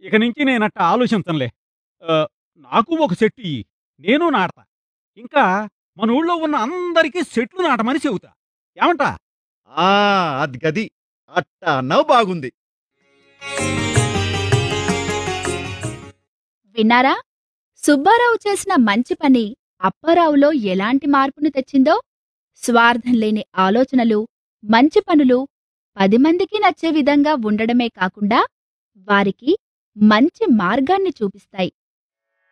ఇక నుంచి నేనట్ట ఆలోచించనులే ఆ, నాకు ఒక చెట్టు ఇయ్యి నేను నాటతా ఇంకా మన ఊళ్ళో ఉన్న అందరికీ చెట్లు నాటమని చెబుతా ఏమంటా ఆ అది గది అట్ట అన్నావు బాగుంది విన్నారా సుబ్బారావు చేసిన మంచి పని అప్పారావులో ఎలాంటి మార్పును తెచ్చిందో స్వార్థం లేని ఆలోచనలు మంచి పనులు పది మందికి నచ్చే విధంగా ఉండడమే కాకుండా వారికి మంచి మార్గాన్ని చూపిస్తాయి